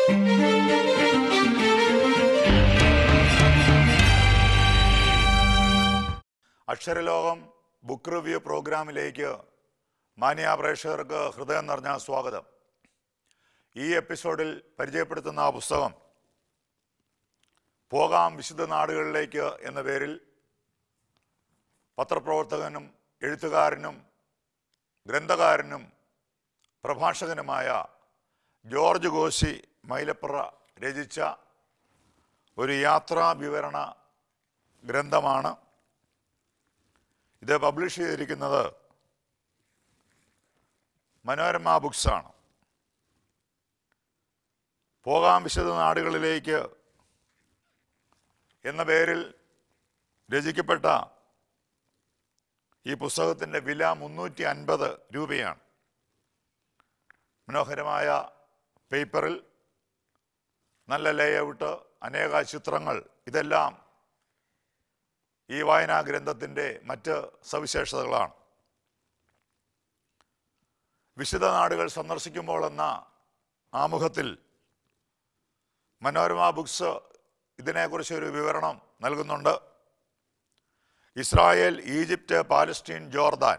അക്ഷരലോകം book review പ്രോഗ്രാമിലേക്ക് മാന്യ പ്രേക്ഷകർക്ക് ഹൃദയം നിറഞ്ഞ സ്വാഗതം ഈ എപ്പിസോഡിൽ പരിചയപ്പെടുത്തുന്ന പുസ്തകം പോകാം വിശുദ്ധ നാടുകളിലേക്ക് എന്ന പേരിൽ പത്രപ്രവർത്തകനും എഴുത്തുകാരനും ഗ്രന്ഥകാരനും പ്രഭാഷകനുമായ ജോർജ് ഗോശി മൈലപ്പുറ രചിച്ച ഒരു യാത്രാ വിവരണ ഗ്രന്ഥമാണ് ഇത് പബ്ലിഷ് ചെയ്തിരിക്കുന്നത് മനോരമ ബുക്സാണ് പോകാം വിശദ നാടുകളിലേക്ക് എന്ന പേരിൽ രചിക്കപ്പെട്ട ഈ പുസ്തകത്തിൻ്റെ വില മുന്നൂറ്റി അൻപത് രൂപയാണ് മനോഹരമായ പേപ്പറിൽ നല്ല ലേഔട്ട് അനേക ചിത്രങ്ങൾ ഇതെല്ലാം ഈ വായനാ ഗ്രന്ഥത്തിൻ്റെ മറ്റ് സവിശേഷതകളാണ് വിശുദ്ധ നാടുകൾ സന്ദർശിക്കുമ്പോൾ എന്ന ആമുഖത്തിൽ മനോരമ ബുക്സ് ഇതിനെക്കുറിച്ച് ഒരു വിവരണം നൽകുന്നുണ്ട് ഇസ്രായേൽ ഈജിപ്റ്റ് പാലസ്റ്റീൻ ജോർദാൻ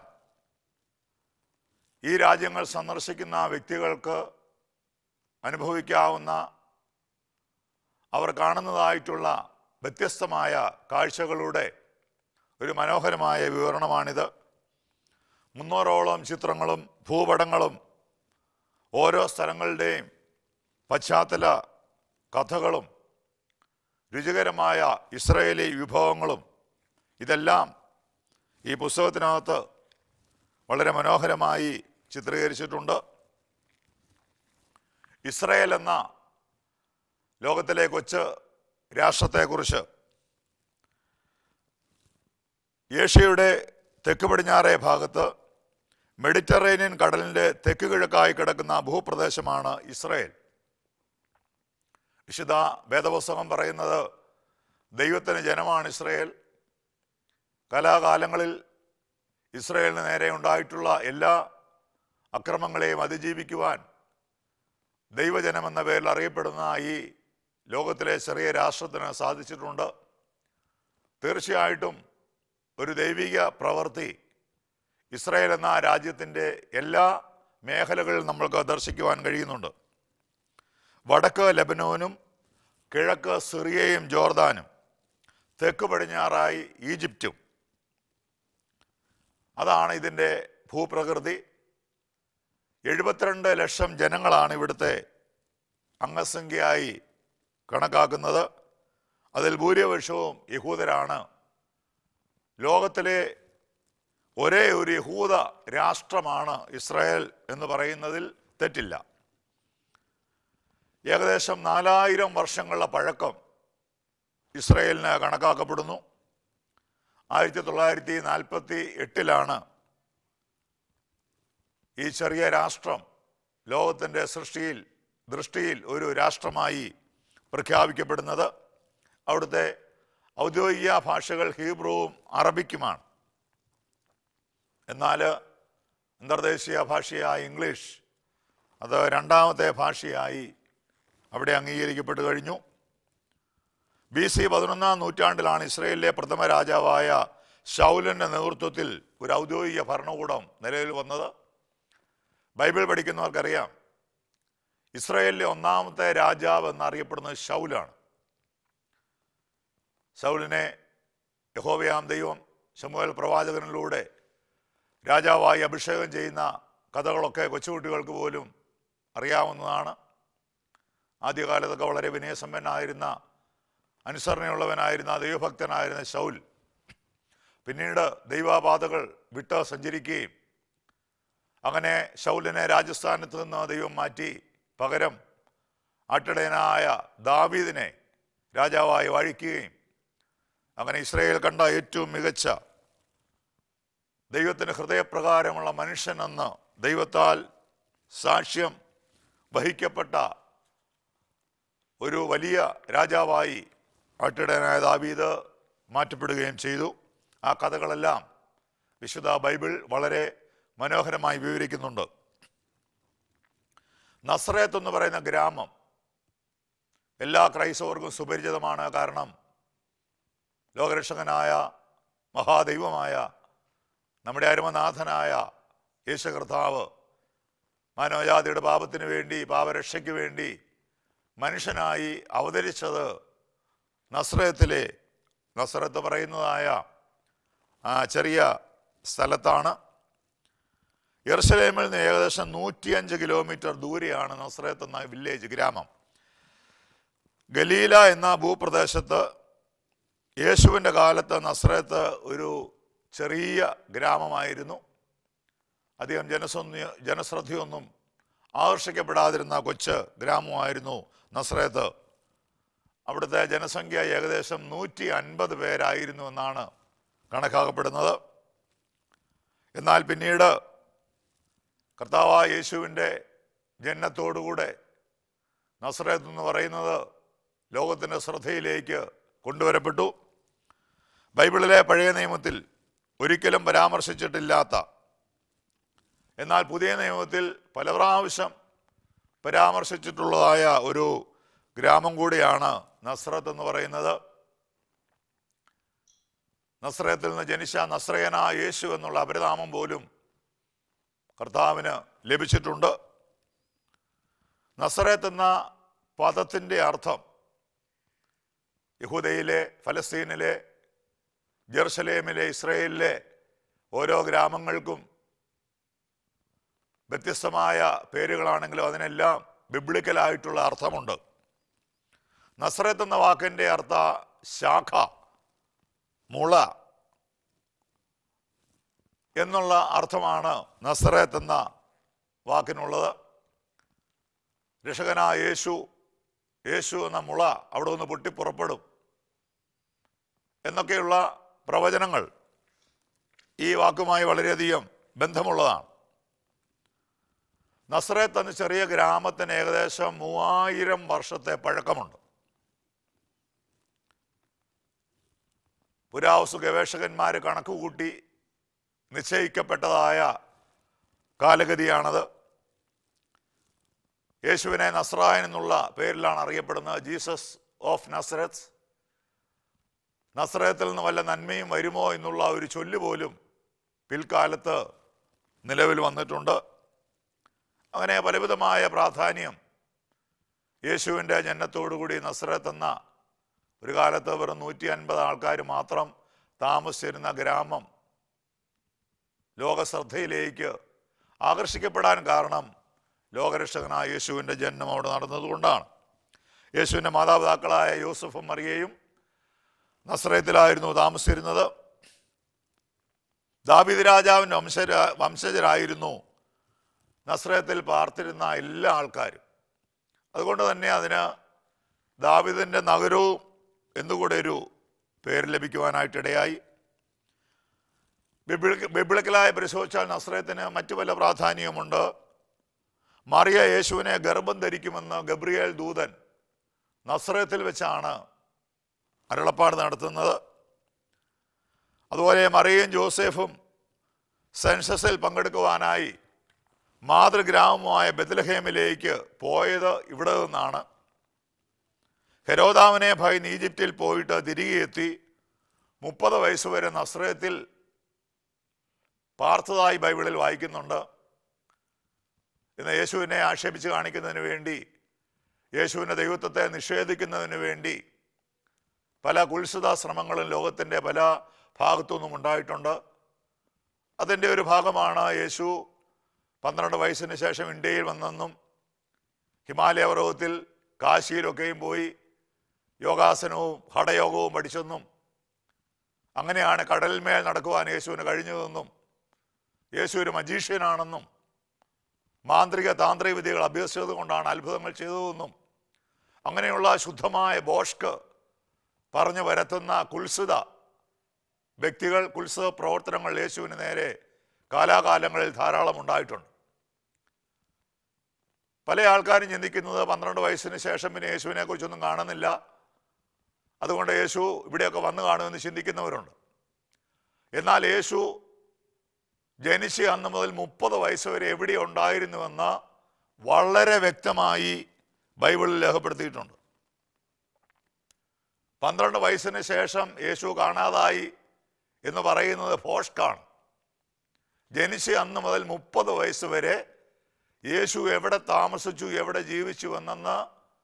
ഈ രാജ്യങ്ങൾ സന്ദർശിക്കുന്ന വ്യക്തികൾക്ക് അനുഭവിക്കാവുന്ന അവർ കാണുന്നതായിട്ടുള്ള വ്യത്യസ്തമായ കാഴ്ചകളുടെ ഒരു മനോഹരമായ വിവരണമാണിത് മുന്നൂറോളം ചിത്രങ്ങളും ഭൂപടങ്ങളും ഓരോ സ്ഥലങ്ങളുടെയും പശ്ചാത്തല കഥകളും രുചികരമായ ഇസ്രയേലി വിഭവങ്ങളും ഇതെല്ലാം ഈ പുസ്തകത്തിനകത്ത് വളരെ മനോഹരമായി ചിത്രീകരിച്ചിട്ടുണ്ട് ഇസ്രയേൽ എന്ന ലോകത്തിലെ കൊച്ച് രാഷ്ട്രത്തെക്കുറിച്ച് ഏഷ്യയുടെ തെക്ക് പടിഞ്ഞാറേ ഭാഗത്ത് മെഡിറ്ററേനിയൻ കടലിൻ്റെ തെക്ക് കിഴക്കായി കിടക്കുന്ന ഭൂപ്രദേശമാണ് ഇസ്രയേൽ വിശുദ്ധ വേദപുസ്തകം പറയുന്നത് ദൈവത്തിന് ജനമാണ് ഇസ്രയേൽ കലാകാലങ്ങളിൽ ഇസ്രയേലിന് നേരെ ഉണ്ടായിട്ടുള്ള എല്ലാ അക്രമങ്ങളെയും അതിജീവിക്കുവാൻ ദൈവജനമെന്ന പേരിൽ അറിയപ്പെടുന്ന ഈ ലോകത്തിലെ ചെറിയ രാഷ്ട്രത്തിന് സാധിച്ചിട്ടുണ്ട് തീർച്ചയായിട്ടും ഒരു ദൈവിക പ്രവൃത്തി ഇസ്രായേൽ എന്ന രാജ്യത്തിൻ്റെ എല്ലാ മേഖലകളിലും നമ്മൾക്ക് ദർശിക്കുവാൻ കഴിയുന്നുണ്ട് വടക്ക് ലബനോനും കിഴക്ക് സിറിയയും ജോർദാനും തെക്ക് പടിഞ്ഞാറായി ഈജിപ്റ്റും അതാണ് ഇതിൻ്റെ ഭൂപ്രകൃതി എഴുപത്തിരണ്ട് ലക്ഷം ജനങ്ങളാണ് ഇവിടുത്തെ അംഗസംഖ്യയായി കണക്കാക്കുന്നത് അതിൽ ഭൂരിപക്ഷവും യഹൂദരാണ് ലോകത്തിലെ ഒരേ ഒരു യഹൂദ രാഷ്ട്രമാണ് ഇസ്രായേൽ എന്ന് പറയുന്നതിൽ തെറ്റില്ല ഏകദേശം നാലായിരം വർഷങ്ങളുടെ പഴക്കം ഇസ്രയേലിന് കണക്കാക്കപ്പെടുന്നു ആയിരത്തി തൊള്ളായിരത്തി നാൽപ്പത്തി എട്ടിലാണ് ഈ ചെറിയ രാഷ്ട്രം ലോകത്തിൻ്റെ സൃഷ്ടിയിൽ ദൃഷ്ടിയിൽ ഒരു രാഷ്ട്രമായി പ്രഖ്യാപിക്കപ്പെടുന്നത് അവിടുത്തെ ഔദ്യോഗിക ഭാഷകൾ ഹീബ്രുവും അറബിക്കുമാണ് എന്നാൽ അന്തർദേശീയ ഭാഷയായ ഇംഗ്ലീഷ് അത് രണ്ടാമത്തെ ഭാഷയായി അവിടെ അംഗീകരിക്കപ്പെട്ടു കഴിഞ്ഞു ബി സി പതിനൊന്നാം നൂറ്റാണ്ടിലാണ് ഇസ്രയേലിലെ പ്രഥമ രാജാവായ ഷൗലിൻ്റെ നേതൃത്വത്തിൽ ഒരു ഔദ്യോഗിക ഭരണകൂടം നിലവിൽ വന്നത് ബൈബിൾ പഠിക്കുന്നവർക്കറിയാം ഇസ്രയേലിലെ ഒന്നാമത്തെ രാജാവ് എന്നറിയപ്പെടുന്നത് ഷൗലാണ് ശൗലിനെ യഹോവയാം ദൈവം ശമുവേൽ പ്രവാചകനിലൂടെ രാജാവായി അഭിഷേകം ചെയ്യുന്ന കഥകളൊക്കെ കൊച്ചുകുട്ടികൾക്ക് പോലും അറിയാവുന്നതാണ് ആദ്യകാലത്തൊക്കെ വളരെ വിനയസമ്പന്നായിരുന്ന അനുസരണയുള്ളവനായിരുന്ന ദൈവഭക്തനായിരുന്ന ശൗൽ പിന്നീട് ദൈവപാതകൾ വിട്ട് സഞ്ചരിക്കുകയും അങ്ങനെ ശൗലിനെ രാജസ്ഥാനത്ത് നിന്ന് ദൈവം മാറ്റി പകരം ആട്ടിടയനായ ദാവീദിനെ രാജാവായി വാഴിക്കുകയും അങ്ങനെ ഇസ്രയേൽ കണ്ട ഏറ്റവും മികച്ച ദൈവത്തിന് ഹൃദയപ്രകാരമുള്ള മനുഷ്യനെന്ന് ദൈവത്താൽ സാക്ഷ്യം വഹിക്കപ്പെട്ട ഒരു വലിയ രാജാവായി ആട്ടിടയനായ ദാവീദ് മാറ്റപ്പെടുകയും ചെയ്തു ആ കഥകളെല്ലാം വിശുദ്ധ ബൈബിൾ വളരെ മനോഹരമായി വിവരിക്കുന്നുണ്ട് നസ്രയത്ത് എന്ന് പറയുന്ന ഗ്രാമം എല്ലാ ക്രൈസ്തവർക്കും സുപരിചിതമാണ് കാരണം ലോകരക്ഷകനായ മഹാദൈവമായ നമ്മുടെ അരുമനാഥനായ യേശു കർത്താവ് മാനവജാതിയുടെ പാപത്തിന് വേണ്ടി പാപരക്ഷയ്ക്ക് വേണ്ടി മനുഷ്യനായി അവതരിച്ചത് നസ്രയത്തിലെ നസ്രത്ത് പറയുന്നതായ ആ ചെറിയ സ്ഥലത്താണ് യെറുസലേമിൽ നിന്ന് ഏകദേശം നൂറ്റിയഞ്ച് കിലോമീറ്റർ ദൂരെയാണ് നസ്രത്ത് എന്ന വില്ലേജ് ഗ്രാമം ഗലീല എന്ന ഭൂപ്രദേശത്ത് യേശുവിൻ്റെ കാലത്ത് നസ്രത്ത് ഒരു ചെറിയ ഗ്രാമമായിരുന്നു അധികം ജനസൊന്ന് ജനശ്രദ്ധയൊന്നും ആകർഷിക്കപ്പെടാതിരുന്ന കൊച്ച് ഗ്രാമമായിരുന്നു നസ്രത്ത് അവിടുത്തെ ജനസംഖ്യ ഏകദേശം നൂറ്റി അൻപത് പേരായിരുന്നു എന്നാണ് കണക്കാക്കപ്പെടുന്നത് എന്നാൽ പിന്നീട് കർത്താവായ യേശുവിൻ്റെ ജനനത്തോടുകൂടെ നസ്രത്ത് എന്ന് പറയുന്നത് ലോകത്തിൻ്റെ ശ്രദ്ധയിലേക്ക് കൊണ്ടുവരപ്പെട്ടു ബൈബിളിലെ പഴയ നിയമത്തിൽ ഒരിക്കലും പരാമർശിച്ചിട്ടില്ലാത്ത എന്നാൽ പുതിയ നിയമത്തിൽ പല പ്രാവശ്യം പരാമർശിച്ചിട്ടുള്ളതായ ഒരു ഗ്രാമം കൂടിയാണ് നസ്രത്ത് എന്ന് പറയുന്നത് നസ്രയത്തിൽ നിന്ന് ജനിച്ച നസ്രയന യേശു എന്നുള്ള അപരനാമം പോലും കർത്താവിന് ലഭിച്ചിട്ടുണ്ട് നസ്രയത്ത് എന്ന പദത്തിൻ്റെ അർത്ഥം യഹൂദയിലെ ഫലസ്തീനിലെ ജെറുസലേമിലെ ഇസ്രയേലിലെ ഓരോ ഗ്രാമങ്ങൾക്കും വ്യത്യസ്തമായ പേരുകളാണെങ്കിലും അതിനെല്ലാം ബിബ്ലിക്കലായിട്ടുള്ള അർത്ഥമുണ്ട് നസ്രത്ത് എന്ന വാക്കിൻ്റെ അർത്ഥ ശാഖ മുള എന്നുള്ള അർത്ഥമാണ് നസ്രത്ത് എന്ന വാക്കിനുള്ളത് രക്ഷകനായ യേശു യേശു എന്ന മുള അവിടെ നിന്ന് പൊട്ടിപ്പുറപ്പെടും എന്നൊക്കെയുള്ള പ്രവചനങ്ങൾ ഈ വാക്കുമായി വളരെയധികം ബന്ധമുള്ളതാണ് നസ്രത്ത് എന്ന ചെറിയ ഗ്രാമത്തിന് ഏകദേശം മൂവായിരം വർഷത്തെ പഴക്കമുണ്ട് പുരാവസ്തു ഗവേഷകന്മാർ കണക്കുകൂട്ടി നിശ്ചയിക്കപ്പെട്ടതായ കാലഗതിയാണത് യേശുവിനെ നസ്രായൻ എന്നുള്ള പേരിലാണ് അറിയപ്പെടുന്നത് ജീസസ് ഓഫ് നസ്രത്ത് നസ്രയത്തിൽ നിന്ന് വല്ല നന്മയും വരുമോ എന്നുള്ള ഒരു ചൊല്ല് പോലും പിൽക്കാലത്ത് നിലവിൽ വന്നിട്ടുണ്ട് അങ്ങനെ പലവിധമായ പ്രാധാന്യം യേശുവിൻ്റെ ജനനത്തോടുകൂടി നസ്രത്ത് എന്ന ഒരു കാലത്ത് വെറും നൂറ്റി അൻപത് ആൾക്കാർ മാത്രം താമസിച്ചിരുന്ന ഗ്രാമം ലോകശ്രദ്ധയിലേക്ക് ആകർഷിക്കപ്പെടാൻ കാരണം ലോകരക്ഷകനായ യേശുവിൻ്റെ ജന്മം അവിടെ നടന്നതുകൊണ്ടാണ് യേശുവിൻ്റെ മാതാപിതാക്കളായ യൂസഫും മറിയയും നസ്രയത്തിലായിരുന്നു താമസിച്ചിരുന്നത് ദാബിദ് രാജാവിൻ്റെ വംശജ വംശജരായിരുന്നു നസ്രയത്തിൽ പാർത്തിരുന്ന എല്ലാ ആൾക്കാരും അതുകൊണ്ട് തന്നെ അതിന് ദാവിദിൻ്റെ നഗരവും എന്നുകൂടെ ഒരു പേര് ലഭിക്കുവാനായിട്ടിടയായി ബിബിളി ബിബിളിക്കലായ പരിശോധിച്ചാൽ നസ്രയത്തിന് മറ്റു പല പ്രാധാന്യമുണ്ട് മറിയ യേശുവിനെ ഗർഭം ധരിക്കുമെന്ന് ഗബ്രിയേൽ ദൂതൻ നസ്രയത്തിൽ വെച്ചാണ് അരുളപ്പാട് നടത്തുന്നത് അതുപോലെ മറിയയും ജോസഫും സെൻസസിൽ പങ്കെടുക്കുവാനായി മാതൃഗ്രാമമായ ബദലഹേമിലേക്ക് പോയത് ഇവിടെ നിന്നാണ് ഹെരോദാവിനെ ഭയന്ന് ഈജിപ്തിൽ പോയിട്ട് തിരികെ എത്തി മുപ്പത് വയസ്സ് വരെ നസ്രയത്തിൽ പാർത്തതായി ബൈബിളിൽ വായിക്കുന്നുണ്ട് ഇന്ന് യേശുവിനെ ആക്ഷേപിച്ച് കാണിക്കുന്നതിന് വേണ്ടി യേശുവിൻ്റെ ദൈവത്വത്തെ നിഷേധിക്കുന്നതിന് വേണ്ടി പല കുത്സിത ശ്രമങ്ങളും ലോകത്തിൻ്റെ പല ഭാഗത്തു നിന്നും ഉണ്ടായിട്ടുണ്ട് അതിൻ്റെ ഒരു ഭാഗമാണ് യേശു പന്ത്രണ്ട് വയസ്സിന് ശേഷം ഇന്ത്യയിൽ വന്നെന്നും ഹിമാലയ പർവ്വതത്തിൽ കാശിയിലൊക്കെയും പോയി യോഗാസനവും ഹഠയോഗവും പഠിച്ചെന്നും അങ്ങനെയാണ് കടലിന്മേൽ നടക്കുവാൻ യേശുവിന് കഴിഞ്ഞതെന്നും യേശു ഒരു മജീഷ്യനാണെന്നും മാന്ത്രിക താന്ത്രിക വിദ്യകൾ അഭ്യസിച്ചത് കൊണ്ടാണ് അത്ഭുതങ്ങൾ ചെയ്തതെന്നും അങ്ങനെയുള്ള ശുദ്ധമായ ബോഷ്ക്ക് പറഞ്ഞു വരത്തുന്ന കുൽസിത വ്യക്തികൾ കുൽസിത പ്രവർത്തനങ്ങൾ യേശുവിന് നേരെ കാലാകാലങ്ങളിൽ ധാരാളം ഉണ്ടായിട്ടുണ്ട് പല ആൾക്കാരും ചിന്തിക്കുന്നത് പന്ത്രണ്ട് വയസ്സിന് ശേഷം പിന്നെ യേശുവിനെ കുറിച്ചൊന്നും കാണുന്നില്ല അതുകൊണ്ട് യേശു ഇവിടെയൊക്കെ വന്നു കാണുമെന്ന് ചിന്തിക്കുന്നവരുണ്ട് എന്നാൽ യേശു ജനിച്ച് അന്ന് മുതൽ മുപ്പത് വയസ്സ് വരെ എവിടെ ഉണ്ടായിരുന്നുവെന്ന് വളരെ വ്യക്തമായി ബൈബിളിൽ രേഖപ്പെടുത്തിയിട്ടുണ്ട് പന്ത്രണ്ട് വയസ്സിന് ശേഷം യേശു കാണാതായി എന്ന് പറയുന്നത് ഫോഷ്കാണ് ജനിച്ച് അന്ന് മുതൽ മുപ്പത് വയസ്സ് വരെ യേശു എവിടെ താമസിച്ചു എവിടെ ജീവിച്ചു എന്നെന്ന്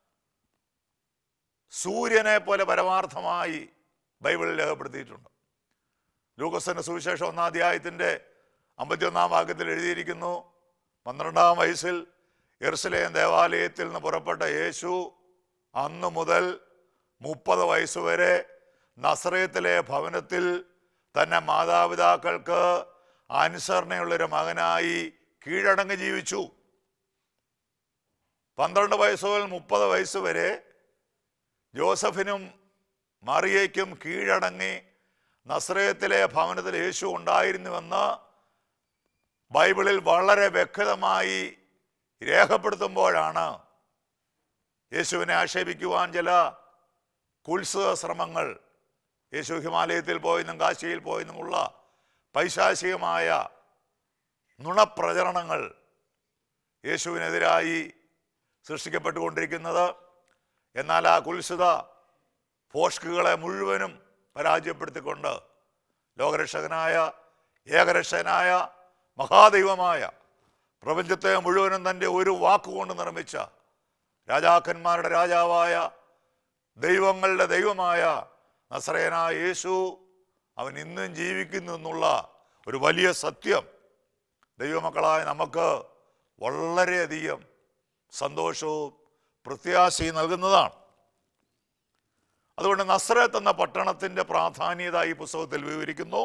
സൂര്യനെ പോലെ പരമാർത്ഥമായി ബൈബിളിൽ രേഖപ്പെടുത്തിയിട്ടുണ്ട് ലൂക്കസിന്റെ സുവിശേഷം ഒന്നാം അധ്യായത്തിൻ്റെ അമ്പത്തിയൊന്നാം വാക്യത്തിൽ എഴുതിയിരിക്കുന്നു പന്ത്രണ്ടാം വയസ്സിൽ എറുസലേം ദേവാലയത്തിൽ നിന്ന് പുറപ്പെട്ട യേശു അന്നു മുതൽ മുപ്പത് വയസ്സ് വരെ നസ്രയത്തിലെ ഭവനത്തിൽ തന്നെ മാതാപിതാക്കൾക്ക് അനുസരണയുള്ളൊരു മകനായി കീഴടങ്ങി ജീവിച്ചു പന്ത്രണ്ട് വയസ്സ് മുതൽ മുപ്പത് വയസ്സ് വരെ ജോസഫിനും മറിയയ്ക്കും കീഴടങ്ങി നസ്രയത്തിലെ ഭവനത്തിൽ യേശു ഉണ്ടായിരുന്നുവെന്ന് ബൈബിളിൽ വളരെ വ്യക്തമായി രേഖപ്പെടുത്തുമ്പോഴാണ് യേശുവിനെ ആക്ഷേപിക്കുവാൻ ചില കുത്സുക ശ്രമങ്ങൾ യേശു ഹിമാലയത്തിൽ പോയെന്നും കാശിയിൽ പോയെന്നുമുള്ള പൈശാചികമായ നുണപ്രചരണങ്ങൾ യേശുവിനെതിരായി സൃഷ്ടിക്കപ്പെട്ടുകൊണ്ടിരിക്കുന്നത് എന്നാൽ ആ കുൽസിത ഫോഷ്കുകളെ മുഴുവനും പരാജയപ്പെടുത്തിക്കൊണ്ട് ലോകരക്ഷകനായ ഏകരക്ഷകനായ മഹാദൈവമായ പ്രപഞ്ചത്തെ മുഴുവനും തൻ്റെ ഒരു വാക്കുകൊണ്ട് നിർമ്മിച്ച രാജാക്കന്മാരുടെ രാജാവായ ദൈവങ്ങളുടെ ദൈവമായ നസ്രയനായ യേശു അവൻ ഇന്നും ജീവിക്കുന്നു എന്നുള്ള ഒരു വലിയ സത്യം ദൈവമക്കളായ നമുക്ക് വളരെയധികം സന്തോഷവും പ്രത്യാശയും നൽകുന്നതാണ് അതുകൊണ്ട് നസ്രത്ത് എന്ന പട്ടണത്തിൻ്റെ പ്രാധാന്യത ഈ പുസ്തകത്തിൽ വിവരിക്കുന്നു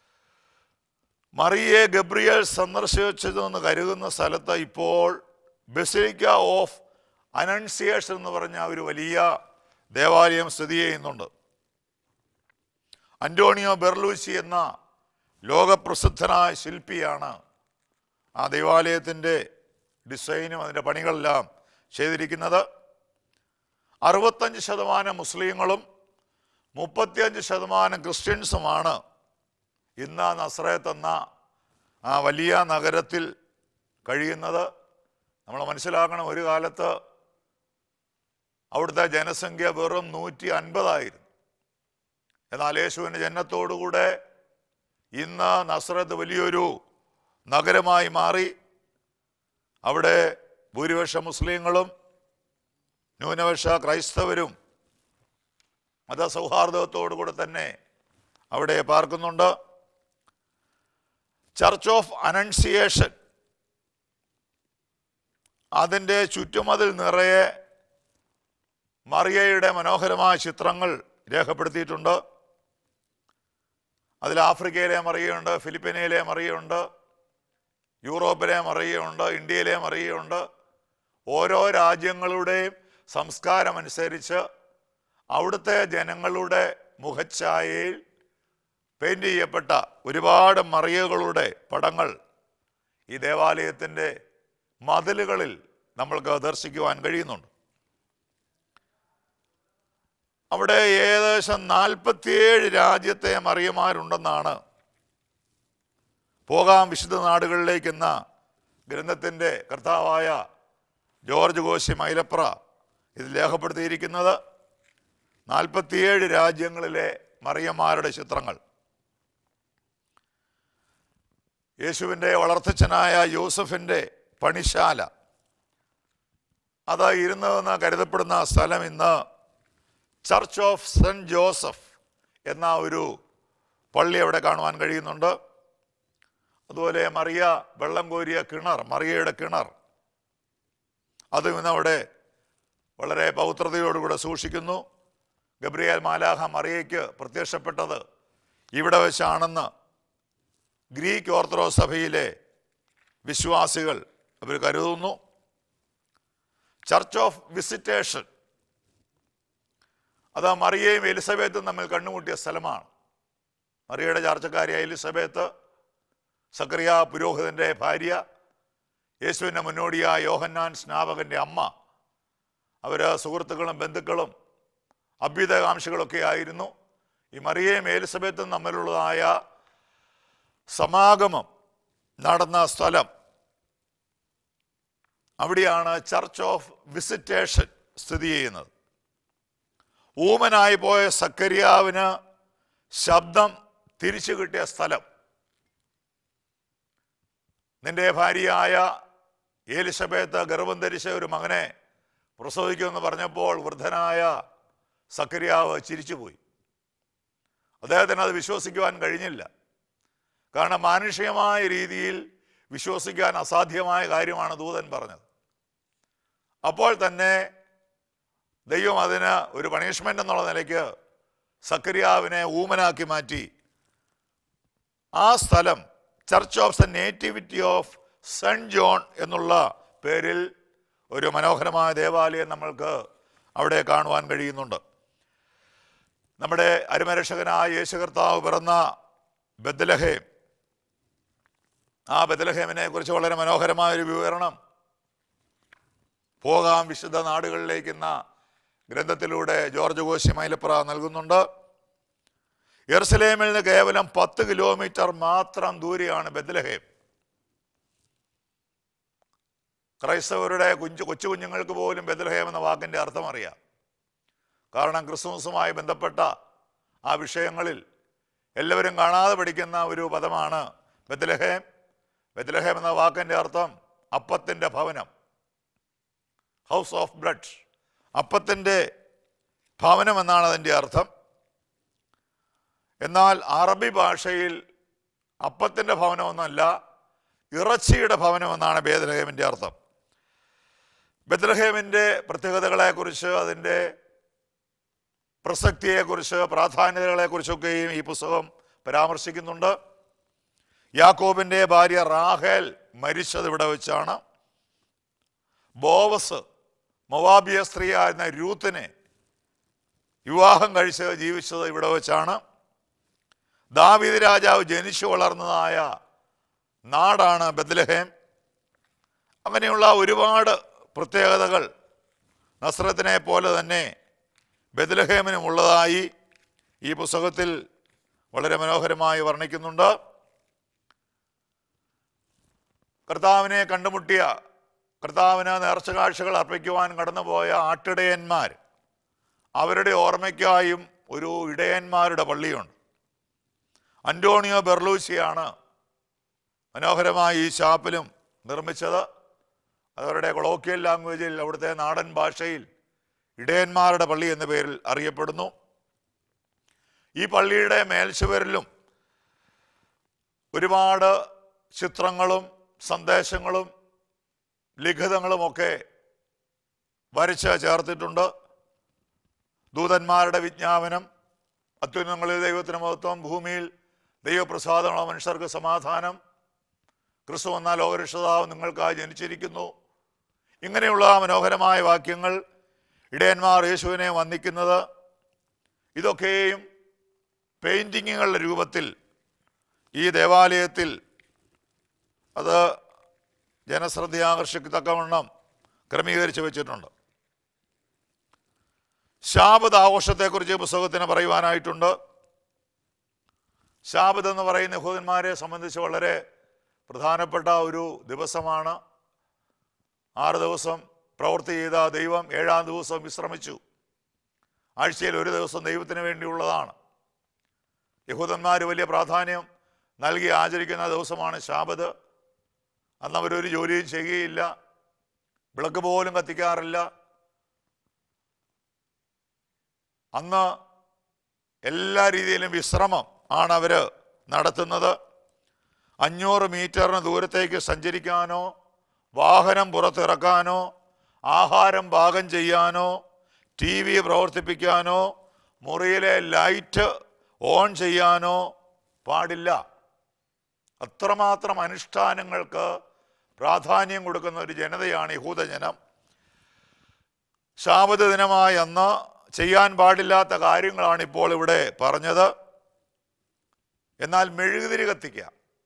മറിയെ ഗബ്രിയേൽ സന്ദർശിച്ചതെന്ന് കരുതുന്ന സ്ഥലത്ത് ഇപ്പോൾ ബെസിലിക്ക ഓഫ് അനൺസിയേഷൻ എന്ന് പറഞ്ഞ ഒരു വലിയ ദേവാലയം സ്ഥിതി ചെയ്യുന്നുണ്ട് അന്റോണിയോ ബെർലൂസി എന്ന ലോകപ്രസിദ്ധനായ ശില്പിയാണ് ആ ദേവാലയത്തിൻ്റെ ഡിസൈനും അതിൻ്റെ പണികളെല്ലാം ചെയ്തിരിക്കുന്നത് അറുപത്തഞ്ച് ശതമാനം മുസ്ലിങ്ങളും മുപ്പത്തിയഞ്ച് ശതമാനം ക്രിസ്ത്യൻസുമാണ് ഇന്ന് നസ്രയത്ത് എന്ന ആ വലിയ നഗരത്തിൽ കഴിയുന്നത് നമ്മൾ മനസ്സിലാക്കണം ഒരു കാലത്ത് അവിടുത്തെ ജനസംഖ്യ വെറും നൂറ്റി അൻപതായിരുന്നു എന്നാൽ യേശുവിൻ്റെ ജനനത്തോടുകൂടെ ഇന്ന് നസ്രത്ത് വലിയൊരു നഗരമായി മാറി അവിടെ ഭൂരിപക്ഷ മുസ്ലിങ്ങളും ന്യൂനപക്ഷ ക്രൈസ്തവരും മതസൗഹാർദ്ദത്തോടു കൂടെ തന്നെ അവിടെ പാർക്കുന്നുണ്ട് ചർച്ച് ഓഫ് അനൺസിയേഷൻ അതിൻ്റെ ചുറ്റുമതിൽ നിറയെ മറിയയുടെ മനോഹരമായ ചിത്രങ്ങൾ രേഖപ്പെടുത്തിയിട്ടുണ്ട് അതിൽ ആഫ്രിക്കയിലെ മറിയുണ്ട് ഫിലിപ്പീനയിലെ മറിയുണ്ട് യൂറോപ്പിലെ മറിയുണ്ട് ഇന്ത്യയിലെ മറിയുണ്ട് ഓരോ രാജ്യങ്ങളുടെയും സംസ്കാരം അനുസരിച്ച് അവിടുത്തെ ജനങ്ങളുടെ മുഖച്ഛായയിൽ പെയിൻറ് ചെയ്യപ്പെട്ട ഒരുപാട് മറിയകളുടെ പടങ്ങൾ ഈ ദേവാലയത്തിൻ്റെ മതിലുകളിൽ നമ്മൾക്ക് ദർശിക്കുവാൻ കഴിയുന്നുണ്ട് അവിടെ ഏകദേശം നാൽപ്പത്തിയേഴ് രാജ്യത്തെ മറിയമാരുണ്ടെന്നാണ് പോകാം വിശുദ്ധ നാടുകളിലേക്ക് എന്ന ഗ്രന്ഥത്തിൻ്റെ കർത്താവായ ജോർജ് കോശി മൈലപ്ര ഇത് രേഖപ്പെടുത്തിയിരിക്കുന്നത് നാൽപ്പത്തിയേഴ് രാജ്യങ്ങളിലെ മറിയന്മാരുടെ ചിത്രങ്ങൾ യേശുവിൻ്റെ വളർത്തച്ഛനായ യൂസഫിൻ്റെ പണിശാല അത് ഇരുന്നതെന്ന് കരുതപ്പെടുന്ന സ്ഥലം ഇന്ന് ചർച്ച് ഓഫ് സെൻറ്റ് ജോസഫ് എന്ന ഒരു പള്ളി അവിടെ കാണുവാൻ കഴിയുന്നുണ്ട് അതുപോലെ മറിയ വെള്ളം കോരിയ കിണർ മറിയയുടെ കിണർ അതും ഇന്ന് അവിടെ വളരെ പൗത്രതയോടുകൂടെ സൂക്ഷിക്കുന്നു ഗബ്രിയേൽ മാലാഹ മറിയയ്ക്ക് പ്രത്യക്ഷപ്പെട്ടത് ഇവിടെ വെച്ചാണെന്ന് ഗ്രീക്ക് ഓർത്തഡോക്സ് സഭയിലെ വിശ്വാസികൾ അവർ കരുതുന്നു ചർച്ച് ഓഫ് വിസിറ്റേഷൻ അത് മറിയയും എലിസബത്തും തമ്മിൽ കണ്ണുമുട്ടിയ സ്ഥലമാണ് മറിയയുടെ ചാർച്ചക്കാരിയായ എലിസബത്ത് സക്രിയ പുരോഹിതൻ്റെ ഭാര്യ യേശുവിൻ്റെ മുന്നോടിയായ യോഹന്നാൻ സ്നാപകൻ്റെ അമ്മ അവർ സുഹൃത്തുക്കളും ബന്ധുക്കളും അഭ്യുതകാംക്ഷികളൊക്കെ ആയിരുന്നു ഈ മറിയയും എലിസബത്തും തമ്മിലുള്ളതായ സമാഗമം നടന്ന സ്ഥലം അവിടെയാണ് ചർച്ച് ഓഫ് വിസിറ്റേഷൻ സ്ഥിതി ചെയ്യുന്നത് ഊമനായി പോയ സക്കരിയാവിന് ശബ്ദം തിരിച്ചു കിട്ടിയ സ്ഥലം നിന്റെ ഭാര്യയായ ഏലിസബേത്ത് ഗർഭം ധരിച്ച ഒരു മകനെ പ്രസവിക്കുമെന്ന് പറഞ്ഞപ്പോൾ വൃദ്ധനായ സക്കരിയാവ് ചിരിച്ചുപോയി അദ്ദേഹത്തിന് അത് വിശ്വസിക്കുവാൻ കഴിഞ്ഞില്ല കാരണം മാനുഷികമായ രീതിയിൽ വിശ്വസിക്കാൻ അസാധ്യമായ കാര്യമാണ് ദൂതൻ പറഞ്ഞത് അപ്പോൾ തന്നെ ദൈവം അതിന് ഒരു പണിഷ്മെൻ്റ് എന്നുള്ള നിലയ്ക്ക് സക്രിയാവിനെ ഊമനാക്കി മാറ്റി ആ സ്ഥലം church of the nativity of saint John എന്നുള്ള പേരിൽ ഒരു മനോഹരമായ ദേവാലയം നമ്മൾക്ക് അവിടെ കാണുവാൻ കഴിയുന്നുണ്ട് നമ്മുടെ അരുമരക്ഷകനായ യേശു കർത്താവ് പിറന്ന ബദ്ലഹേം ആ ബദലഹേമിനെ കുറിച്ച് വളരെ മനോഹരമായ ഒരു വിവരണം പോകാം വിശുദ്ധ നാടുകളിലേക്ക് എന്ന ഗ്രന്ഥത്തിലൂടെ ജോർജ് കോശി മൈലപ്ര നൽകുന്നുണ്ട് യെറുസലേമിൽ നിന്ന് കേവലം പത്ത് കിലോമീറ്റർ മാത്രം ദൂരെയാണ് ബദലഹേം ക്രൈസ്തവരുടെ കുഞ്ചു കൊച്ചു കുഞ്ഞുങ്ങൾക്ക് പോലും ബദലഹേം എന്ന വാക്കിൻ്റെ അർത്ഥം അറിയാം കാരണം ക്രിസ്മസുമായി ബന്ധപ്പെട്ട ആ വിഷയങ്ങളിൽ എല്ലാവരും കാണാതെ പഠിക്കുന്ന ഒരു പദമാണ് ബദലഹേം ബദലഹേം എന്ന വാക്കിൻ്റെ അർത്ഥം അപ്പത്തിൻ്റെ ഭവനം ഹൗസ് ഓഫ് ബ്ലഡ് അപ്പത്തിൻ്റെ ഭവനം എന്നാണ് അതിൻ്റെ അർത്ഥം എന്നാൽ അറബി ഭാഷയിൽ അപ്പത്തിൻ്റെ ഭവനമൊന്നല്ല ഇറച്ചിയുടെ ഭവനം എന്നാണ് ബേദലഹേമിൻ്റെ അർത്ഥം ബദ്രഹേമിൻ്റെ പ്രത്യേകതകളെക്കുറിച്ച് അതിൻ്റെ പ്രസക്തിയെക്കുറിച്ച് പ്രാധാന്യതകളെക്കുറിച്ചൊക്കെയും ഈ പുസ്തകം പരാമർശിക്കുന്നുണ്ട് യാക്കോബിൻ്റെ ഭാര്യ റാഹേൽ മരിച്ചത് ഇവിടെ വെച്ചാണ് ബോവസ് മൊവാബിയ സ്ത്രീയായിരുന്ന രൂത്തിനെ വിവാഹം കഴിച്ച് ജീവിച്ചത് ഇവിടെ വെച്ചാണ് ദാവീദ് രാജാവ് ജനിച്ചു വളർന്നതായ നാടാണ് ബദ്ലഹേം അങ്ങനെയുള്ള ഒരുപാട് പ്രത്യേകതകൾ നസ്രത്തിനെ പോലെ തന്നെ ബദ്ലഹേമിനും ഉള്ളതായി ഈ പുസ്തകത്തിൽ വളരെ മനോഹരമായി വർണ്ണിക്കുന്നുണ്ട് കർത്താവിനെ കണ്ടുമുട്ടിയ കർത്താവിന് നേർച്ച കാഴ്ചകൾ അർപ്പിക്കുവാൻ കടന്നുപോയ ആട്ടിടയന്മാർ അവരുടെ ഓർമ്മയ്ക്കായും ഒരു ഇടയന്മാരുടെ പള്ളിയുണ്ട് അന്റോണിയോ ബെർലൂസിയാണ് മനോഹരമായി ഈ ചാപ്പലും നിർമ്മിച്ചത് അവരുടെ കൊളോക്കിയൽ ലാംഗ്വേജിൽ അവിടുത്തെ നാടൻ ഭാഷയിൽ ഇടയന്മാരുടെ പള്ളി എന്ന പേരിൽ അറിയപ്പെടുന്നു ഈ പള്ളിയുടെ മേൽച്ചുവരിലും ഒരുപാട് ചിത്രങ്ങളും സന്ദേശങ്ങളും ലിഖിതങ്ങളുമൊക്കെ വരച്ച് ചേർത്തിട്ടുണ്ട് ദൂതന്മാരുടെ വിജ്ഞാപനം അത്യുന്നങ്ങളിൽ ദൈവത്തിന് മഹത്വം ഭൂമിയിൽ ദൈവപ്രസാദമുള്ള മനുഷ്യർക്ക് സമാധാനം ക്രിസ്തു എന്ന ലോകരക്ഷിതാവ് നിങ്ങൾക്കായി ജനിച്ചിരിക്കുന്നു ഇങ്ങനെയുള്ള മനോഹരമായ വാക്യങ്ങൾ ഇടയന്മാർ യേശുവിനെ വന്ദിക്കുന്നത് ഇതൊക്കെയും പെയിൻറ്റിങ്ങുകളുടെ രൂപത്തിൽ ഈ ദേവാലയത്തിൽ അത് ജനശ്രദ്ധ ആകർഷിക്കത്തക്കവണ്ണം ക്രമീകരിച്ച് വെച്ചിട്ടുണ്ട് ശാബദ് ആഘോഷത്തെക്കുറിച്ച് പുസ്തകത്തിന് പറയുവാനായിട്ടുണ്ട് ശാബദ് എന്ന് പറയുന്ന യഹൂദന്മാരെ സംബന്ധിച്ച് വളരെ പ്രധാനപ്പെട്ട ഒരു ദിവസമാണ് ആറ് ദിവസം പ്രവൃത്തി ചെയ്ത ദൈവം ഏഴാം ദിവസം വിശ്രമിച്ചു ആഴ്ചയിൽ ഒരു ദിവസം ദൈവത്തിന് വേണ്ടിയുള്ളതാണ് യഹൂദന്മാർ വലിയ പ്രാധാന്യം നൽകി ആചരിക്കുന്ന ദിവസമാണ് ശാബദ് അന്ന് അവരൊരു ജോലിയും ചെയ്യുകയില്ല വിളക്ക് പോലും കത്തിക്കാറില്ല അന്ന് എല്ലാ രീതിയിലും വിശ്രമം ആണ് അവർ നടത്തുന്നത് അഞ്ഞൂറ് മീറ്ററിന് ദൂരത്തേക്ക് സഞ്ചരിക്കാനോ വാഹനം പുറത്തിറക്കാനോ ആഹാരം പാകം ചെയ്യാനോ ടി വി പ്രവർത്തിപ്പിക്കാനോ മുറിയിലെ ലൈറ്റ് ഓൺ ചെയ്യാനോ പാടില്ല അത്രമാത്രം അനുഷ്ഠാനങ്ങൾക്ക് പ്രാധാന്യം കൊടുക്കുന്ന ഒരു ജനതയാണ് യഹൂദജനം ശാബത ദിനമായ അന്ന് ചെയ്യാൻ പാടില്ലാത്ത കാര്യങ്ങളാണ് ഇപ്പോൾ ഇവിടെ പറഞ്ഞത് എന്നാൽ മെഴുകുതിരി കത്തിക്കുക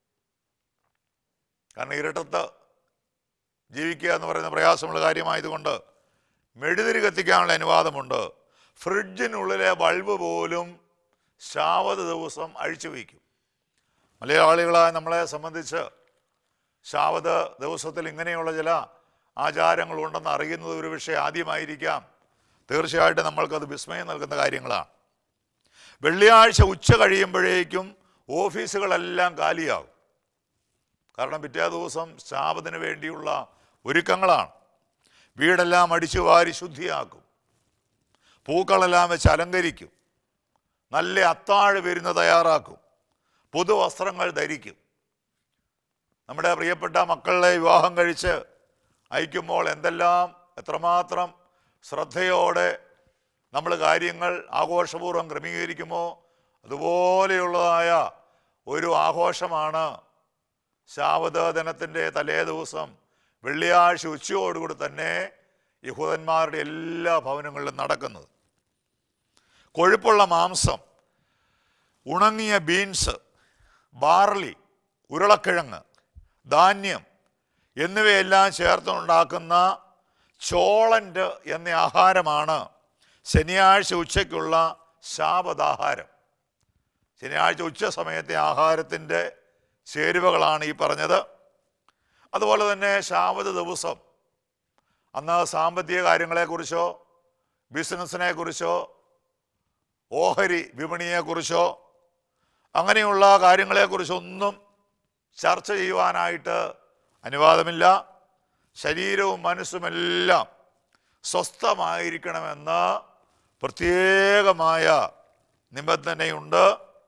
കാരണം ഇരട്ടത്ത് ജീവിക്കുക എന്ന് പറയുന്ന പ്രയാസമുള്ള കാര്യമായതുകൊണ്ട് മെഴുതിരി കത്തിക്കാനുള്ള അനുവാദമുണ്ട് ഫ്രിഡ്ജിനുള്ളിലെ ബൾബ് പോലും ശാവത ദിവസം അഴിച്ചു വയ്ക്കും മലയാളികളായ നമ്മളെ സംബന്ധിച്ച് ശാവത ദിവസത്തിൽ ഇങ്ങനെയുള്ള ചില ആചാരങ്ങളുണ്ടെന്ന് അറിയുന്നത് ഒരു വിഷയം ആദ്യമായിരിക്കാം തീർച്ചയായിട്ടും നമ്മൾക്കത് വിസ്മയം നൽകുന്ന കാര്യങ്ങളാണ് വെള്ളിയാഴ്ച ഉച്ച കഴിയുമ്പോഴേക്കും ഓഫീസുകളെല്ലാം കാലിയാകും കാരണം പിറ്റേ ദിവസം ശാപത്തിന് വേണ്ടിയുള്ള ഒരുക്കങ്ങളാണ് വീടെല്ലാം അടിച്ചു വാരി ശുദ്ധിയാക്കും പൂക്കളെല്ലാം വെച്ച് അലങ്കരിക്കും നല്ല അത്താഴ് വരുന്ന തയ്യാറാക്കും പുതുവസ്ത്രങ്ങൾ ധരിക്കും നമ്മുടെ പ്രിയപ്പെട്ട മക്കളെ വിവാഹം കഴിച്ച് അയക്കുമ്പോൾ എന്തെല്ലാം എത്രമാത്രം ശ്രദ്ധയോടെ നമ്മൾ കാര്യങ്ങൾ ആഘോഷപൂർവ്വം ക്രമീകരിക്കുമോ അതുപോലെയുള്ളതായ ഒരു ആഘോഷമാണ് ശാവത ദിനത്തിൻ്റെ തലേ ദിവസം വെള്ളിയാഴ്ച ഉച്ചയോടുകൂടി തന്നെ യഹൂദന്മാരുടെ എല്ലാ ഭവനങ്ങളിലും നടക്കുന്നത് കൊഴുപ്പുള്ള മാംസം ഉണങ്ങിയ ബീൻസ് ബാർലി ഉരുളക്കിഴങ്ങ് ധാന്യം എന്നിവയെല്ലാം ചേർത്തുണ്ടാക്കുന്ന ചോളൻ്റ് എന്ന ആഹാരമാണ് ശനിയാഴ്ച ഉച്ചയ്ക്കുള്ള ശാപദാഹാരം ശനിയാഴ്ച ഉച്ച സമയത്തെ ആഹാരത്തിൻ്റെ ചേരുവകളാണ് ഈ പറഞ്ഞത് അതുപോലെ തന്നെ ശാബത ദിവസം അന്ന് സാമ്പത്തിക കാര്യങ്ങളെക്കുറിച്ചോ ബിസിനസ്സിനെ കുറിച്ചോ ഓഹരി വിപണിയെക്കുറിച്ചോ അങ്ങനെയുള്ള കാര്യങ്ങളെക്കുറിച്ചൊന്നും ചർച്ച ചെയ്യുവാനായിട്ട് അനുവാദമില്ല ശരീരവും മനസ്സുമെല്ലാം സ്വസ്ഥമായിരിക്കണമെന്ന് പ്രത്യേകമായ നിബന്ധനയുണ്ട്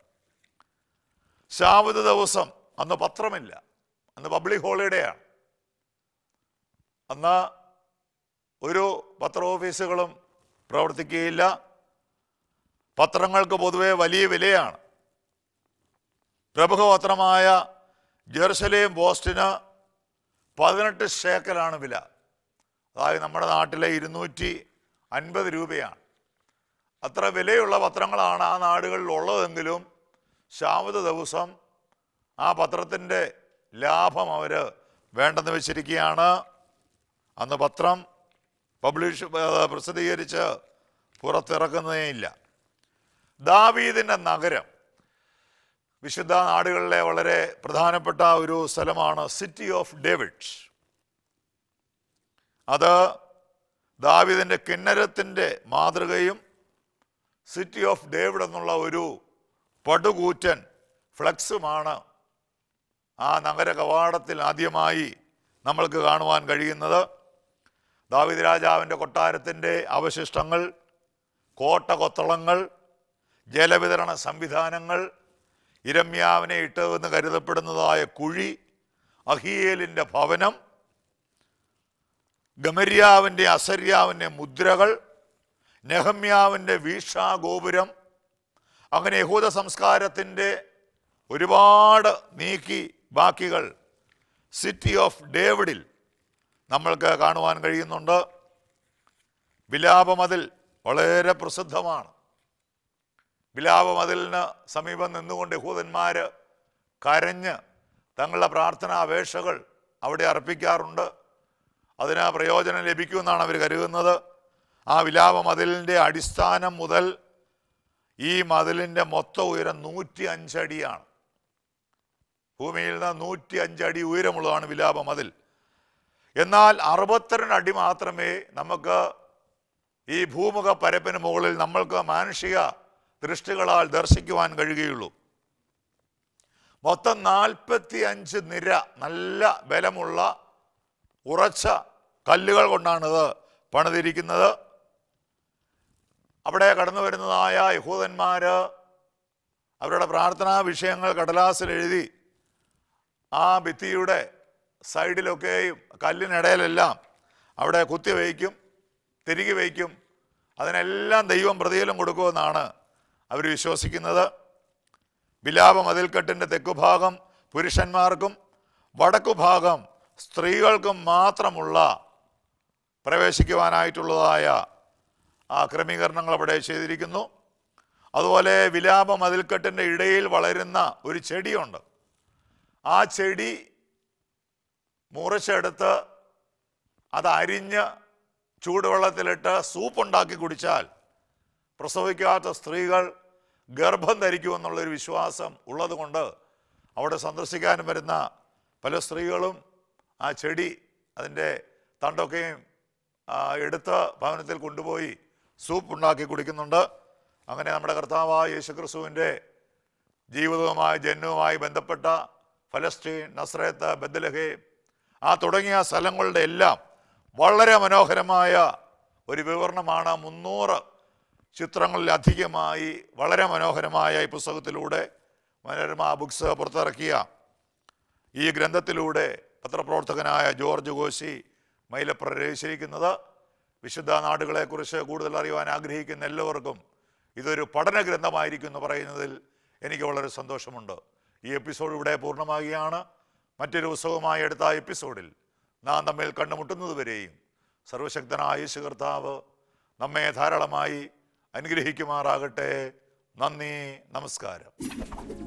ശാബത ദിവസം അന്ന് പത്രമില്ല അന്ന് പബ്ലിക് ഹോളിഡേയാണ് അന്ന് ഒരു പത്ര ഓഫീസുകളും പ്രവർത്തിക്കുകയില്ല പത്രങ്ങൾക്ക് പൊതുവെ വലിയ വിലയാണ് പ്രമുഖ പത്രമായ ജെറുസലേം പോസ്റ്റിന് പതിനെട്ട് ഷേക്കലാണ് വില അതായത് നമ്മുടെ നാട്ടിലെ ഇരുന്നൂറ്റി അൻപത് രൂപയാണ് അത്ര വിലയുള്ള പത്രങ്ങളാണ് ആ നാടുകളിൽ ഉള്ളതെങ്കിലും ശാമത ദിവസം ആ പത്രത്തിൻ്റെ ലാഭം അവർ വേണ്ടെന്ന് വെച്ചിരിക്കുകയാണ് അന്ന് പത്രം പബ്ലിഷ് ഏർ പ്രസിദ്ധീകരിച്ച് പുറത്തിറക്കുന്നതേ ഇല്ല ദാവീദിൻ്റെ നഗരം വിശുദ്ധ നാടുകളിലെ വളരെ പ്രധാനപ്പെട്ട ഒരു സ്ഥലമാണ് സിറ്റി ഓഫ് ഡേവിഡ് അത് ദാവീദിൻ്റെ കിന്നരത്തിൻ്റെ മാതൃകയും സിറ്റി ഓഫ് ഡേവിഡ് എന്നുള്ള ഒരു പടുകൂറ്റൻ ഫ്ലക്സുമാണ് ആ നഗര കവാടത്തിൽ ആദ്യമായി നമ്മൾക്ക് കാണുവാൻ കഴിയുന്നത് ദാവിദ് രാജാവിൻ്റെ കൊട്ടാരത്തിൻ്റെ അവശിഷ്ടങ്ങൾ കോട്ട കൊത്തളങ്ങൾ ജലവിതരണ സംവിധാനങ്ങൾ ഇരമ്യാവിനെ ഇട്ടതെന്ന് കരുതപ്പെടുന്നതായ കുഴി അഹിയേലിൻ്റെ ഭവനം ഗമര്യാവിൻ്റെ അസര്യാവിൻ്റെ മുദ്രകൾ നെഹമ്യാവിൻ്റെ വീക്ഷാഗോപുരം അങ്ങനെ യഹൂദ സംസ്കാരത്തിൻ്റെ ഒരുപാട് നീക്കി ബാക്കികൾ സിറ്റി ഓഫ് ഡേവിഡിൽ നമ്മൾക്ക് കാണുവാൻ കഴിയുന്നുണ്ട് വിലാപമതിൽ വളരെ പ്രസിദ്ധമാണ് വിലാപമതിലിന് സമീപം നിന്നുകൊണ്ട് യഹൂദന്മാർ കരഞ്ഞ് തങ്ങളുടെ പ്രാർത്ഥനാ അപേക്ഷകൾ അവിടെ അർപ്പിക്കാറുണ്ട് അതിന് പ്രയോജനം ലഭിക്കുമെന്നാണ് അവർ കരുതുന്നത് ആ വിലാപമതിലിൻ്റെ അടിസ്ഥാനം മുതൽ ഈ മതിലിൻ്റെ മൊത്തം ഉയരം നൂറ്റി അഞ്ചടിയാണ് ഭൂമിയിൽ നിന്ന് നൂറ്റി അഞ്ചടി ഉയരമുള്ളതാണ് വിലാപ മതിൽ എന്നാൽ അറുപത്തിരണ്ട് അടി മാത്രമേ നമുക്ക് ഈ ഭൂമുഖ പരപ്പിന് മുകളിൽ നമ്മൾക്ക് മാനുഷിക ദൃഷ്ടികളാൽ ദർശിക്കുവാൻ കഴിയുകയുള്ളൂ മൊത്തം നാൽപ്പത്തി അഞ്ച് നിര നല്ല ബലമുള്ള ഉറച്ച കല്ലുകൾ കൊണ്ടാണിത് പണിതിരിക്കുന്നത് അവിടെ കടന്നു വരുന്നതായ യഹൂദന്മാര് അവരുടെ പ്രാർത്ഥനാ വിഷയങ്ങൾ കടലാസിൽ എഴുതി ആ ഭിത്തിയുടെ സൈഡിലൊക്കെയും കല്ലിനിടയിലെല്ലാം അവിടെ കുത്തി വയ്ക്കും തിരികെ വയ്ക്കും അതിനെല്ലാം ദൈവം പ്രതിഫലം കൊടുക്കുമെന്നാണ് അവർ വിശ്വസിക്കുന്നത് വിലാപ മതിൽക്കെട്ടിൻ്റെ തെക്കുഭാഗം പുരുഷന്മാർക്കും വടക്കുഭാഗം സ്ത്രീകൾക്കും മാത്രമുള്ള പ്രവേശിക്കുവാനായിട്ടുള്ളതായ ആ ക്രമീകരണങ്ങൾ അവിടെ ചെയ്തിരിക്കുന്നു അതുപോലെ വിലാപ മതിൽക്കെട്ടിൻ്റെ ഇടയിൽ വളരുന്ന ഒരു ചെടിയുണ്ട് ആ ചെടി മുറിച്ചെടുത്ത് അത് അരിഞ്ഞ് ചൂടുവെള്ളത്തിലിട്ട് സൂപ്പ് ഉണ്ടാക്കി കുടിച്ചാൽ പ്രസവിക്കാത്ത സ്ത്രീകൾ ഗർഭം ധരിക്കുമെന്നുള്ളൊരു വിശ്വാസം ഉള്ളതുകൊണ്ട് അവിടെ സന്ദർശിക്കാനും വരുന്ന പല സ്ത്രീകളും ആ ചെടി അതിൻ്റെ തണ്ടൊക്കെയും ആ, എടുത്ത് ഭവനത്തിൽ കൊണ്ടുപോയി സൂപ്പ് ഉണ്ടാക്കി കുടിക്കുന്നുണ്ട് അങ്ങനെ നമ്മുടെ കർത്താവായ യേശുക്രിസ്തുവിൻ്റെ ജീവിതവുമായി ജന്മവുമായി ബന്ധപ്പെട്ട ഫലസ്തീൻ നസ്രത്ത് ബദലഹേ ആ തുടങ്ങിയ സ്ഥലങ്ങളുടെ എല്ലാം വളരെ മനോഹരമായ ഒരു വിവരണമാണ് മുന്നൂറ് ചിത്രങ്ങളിലധികമായി വളരെ മനോഹരമായ ഈ പുസ്തകത്തിലൂടെ മനോരമ ബുക്സ് പുറത്തിറക്കിയ ഈ ഗ്രന്ഥത്തിലൂടെ പത്രപ്രവർത്തകനായ ജോർജ് കോശി മൈലപ്ര രചിച്ചിരിക്കുന്നത് വിശുദ്ധ നാടുകളെക്കുറിച്ച് കൂടുതൽ അറിയുവാൻ ആഗ്രഹിക്കുന്ന എല്ലാവർക്കും ഇതൊരു പഠന ഗ്രന്ഥമായിരിക്കും എന്ന് പറയുന്നതിൽ എനിക്ക് വളരെ സന്തോഷമുണ്ട് ഈ എപ്പിസോഡ് ഇവിടെ പൂർണ്ണമാകുകയാണ് മറ്റൊരു പുസ്തകമായി എടുത്ത എപ്പിസോഡിൽ നാം തമ്മിൽ കണ്ടുമുട്ടുന്നതുവരെയും സർവശക്തനായ യേശു കർത്താവ് നമ്മെ ധാരാളമായി അനുഗ്രഹിക്കുമാറാകട്ടെ നന്ദി നമസ്കാരം